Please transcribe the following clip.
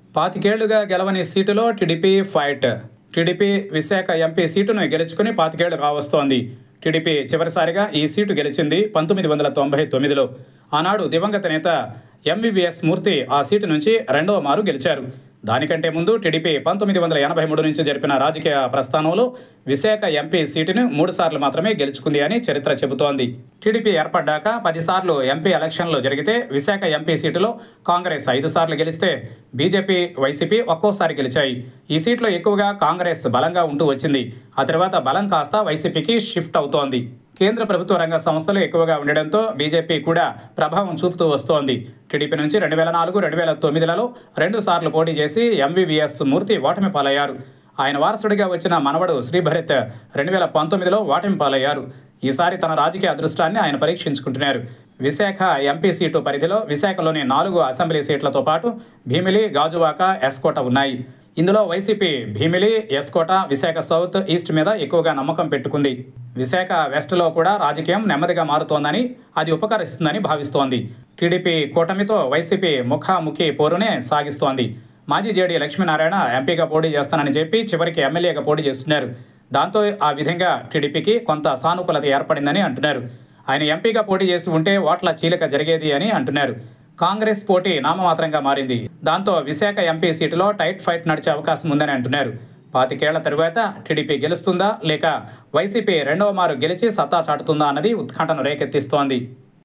పాతికేళ్లుగా గెలవని సీటులో TDP fight TDP Visakha MP సీటును గెలుచుకుని పాతికేళ్లు కావస్తోంది టీడీపీ చివరిసారిగా ఈ సీటు గెలిచింది పంతొమ్మిది వందల తొంభై తొమ్మిదిలో ఆనాడు దివంగత నేత ఎంవివిఎస్ మూర్తి ఆ సీటు నుంచి రెండవ మారు గెలిచారు దానికంటే ముందు టీడీపీ పంతొమ్మిది వందల ఎనభై మూడు నుంచి జరిపిన రాజకీయ ప్రస్థానంలో విశాఖ ఎంపీ సీటును మూడు సార్లు మాత్రమే గెలుచుకుంది అని చరిత్ర చెబుతోంది టీడీపీ ఏర్పడ్డాక పదిసార్లు ఎంపీ ఎలక్షన్లు జరిగితే విశాఖ ఎంపీ సీటులో కాంగ్రెస్ ఐదు సార్లు గెలిస్తే బీజేపీ వైసీపీ ఒక్కోసారి గెలిచాయి ఈ సీట్లో ఎక్కువగా కాంగ్రెస్ బలంగా ఉంటూ వచ్చింది ఆ తర్వాత బలం కాస్త వైసీపీకి షిఫ్ట్ అవుతోంది కేంద్ర ప్రభుత్వ రంగ సంస్థలు ఎక్కువగా ఉండడంతో బీజేపీ కూడా ప్రభావం చూపుతూ వస్తోంది టీడీపీ నుంచి రెండు వేల నాలుగు రెండు వేల తొమ్మిదిలలో రెండు సార్లు పోటీ చేసి ఎంవీవీఎస్ మూర్తి ఓటమి పాలయ్యారు ఆయన వారసుడిగా వచ్చిన మనవడు శ్రీభరత్ రెండు వేల పంతొమ్మిదిలో ఓటమి పాలయ్యారు ఈసారి తన రాజకీయ అదృష్టాన్ని ఆయన పరీక్షించుకుంటున్నారు విశాఖ ఎంపీ సీటు పరిధిలో విశాఖలోని నాలుగు అసెంబ్లీ సీట్లతో పాటు భీమిలి గాజువాక ఎస్కోట ఉన్నాయి ఇందులో వైసీపీ భీమిలి ఎస్కోట విశాఖ సౌత్ ఈస్ట్ మీద ఎక్కువగా నమ్మకం పెట్టుకుంది విశాఖ వెస్ట్లో కూడా రాజకీయం నెమ్మదిగా మారుతోందని అది ఉపకరిస్తుందని భావిస్తోంది టీడీపీ కూటమితో వైసీపీ ముఖాముఖి పోరునే సాగిస్తోంది మాజీ జేడీ లక్ష్మీనారాయణ ఎంపీగా పోటీ చేస్తానని చెప్పి చివరికి ఎమ్మెల్యేగా పోటీ చేస్తున్నారు దాంతో ఆ విధంగా టీడీపీకి కొంత సానుకూలత ఏర్పడిందని అంటున్నారు ఆయన ఎంపీగా పోటీ చేసి ఉంటే ఓట్ల చీలిక జరిగేది అని అంటున్నారు కాంగ్రెస్ పోటీ నామమాత్రంగా మారింది దాంతో విశాఖ ఎంపీ సీటులో టైట్ ఫైట్ నడిచే అవకాశం ఉందని అంటున్నారు పాతికేళ్ల తరువాత టీడీపీ గెలుస్తుందా లేక వైసీపీ రెండవ మారు గెలిచి సత్తా చాటుతుందా అన్నది ఉత్కంఠను రేకెత్తిస్తోంది